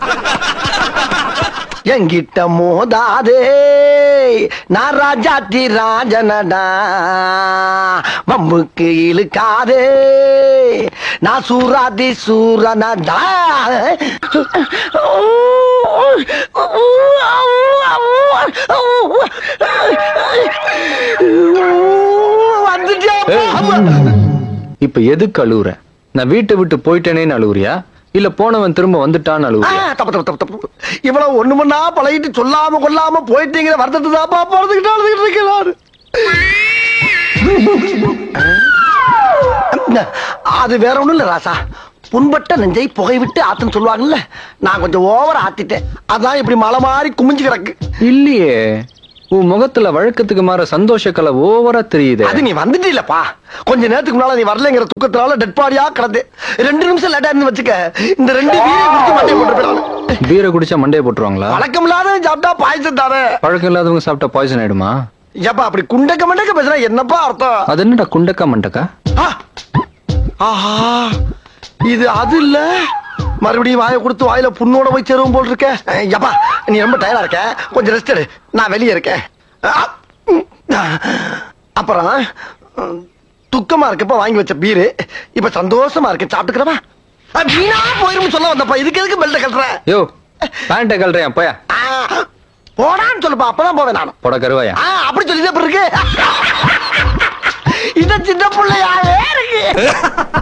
எங்கிட்ட மோதாதே நான் ராஜாத்தி ராஜனடா வம்புக்கு இழுக்காதே நான் சூராதி சூரனடா வந்துட்டியா இப்ப எதுக்கு அழுவுற நான் வீட்டை விட்டு போயிட்டேனேன்னு அழுவுறியா இல்ல போனவன் திரும்ப வந்துட்டான்னு ஆ, அழுவுறியா தப்பு தப்பு தப்பு தப்பு இவ்வளவு ஒண்ணு மண்ணா பழகிட்டு சொல்லாம கொல்லாம போயிட்டீங்கிற வருத்தத்தை தாப்பா போறதுக்கிட்ட அழுதுகிட்டு இருக்கிறாரு அது வேற ஒண்ணும் இல்ல ராசா புண்பட்ட நெஞ்சை புகை விட்டு ஆத்துன்னு சொல்லுவாங்கல்ல நான் கொஞ்சம் ஓவர் ஆத்திட்டேன் அதான் இப்படி மலை மாதிரி குமிஞ்சு கிடக்கு இல்லையே உன் முகத்துல வழக்கத்துக்கு மாற சந்தோஷ கலை ஓவரா தெரியுதே அது நீ வந்துட்டீலப்பா கொஞ்ச நேரத்துக்கு முன்னால நீ வரலங்கிற துக்கத்தினால டெட் பாடியா கிடந்து ரெண்டு நிமிஷம் லேட்டா இருந்து வச்சுக்க இந்த ரெண்டு வீரை குடிச்சு மண்டையை போட்டு போயிடலாம் பீரை குடிச்சா மண்டையை போட்டுருவாங்களா வழக்கம் இல்லாத சாப்பிட்டா பாயசம் தானே பழக்கம் இல்லாதவங்க சாப்பிட்டா பாய்சன் ஆயிடுமா ஏப்பா அப்படி குண்டக்க மண்டக்க பேசுனா என்னப்பா அர்த்தம் அது என்னடா குண்டக்கா மண்டக்கா ஆ! ஆஹா இது அது இல்ல மறுபடியும் வாயை கொடுத்து வாயில புண்ணோட போய் சேருவோம் போல் இருக்க ஏப்பா நீ ரொம்ப டயர்டா இருக்க கொஞ்சம் ரெஸ்ட் எடு நான் வெளியே இருக்கேன் ஆ! ம். அப்புறம் ம், துக்கமா இருக்கப்ப வாங்கி வச்ச பீரு இப்ப சந்தோஷமா இருக்கு சாப்பிட்டுக்கிறவா வீணா போயிரும் சொல்ல வந்தப்பா இதுக்கு எதுக்கு பெல்ட்ட கட்டுற யோ பேண்ட்டை கழறேன் போயா ஆ, போடான்னு சொல்லுப்பா அப்பதான் போவேன் நானும் போட கருவாயா ஆ, அப்படி சொல்லி இருக்கு இந்த சின்ன பிள்ளையாவே இருக்கு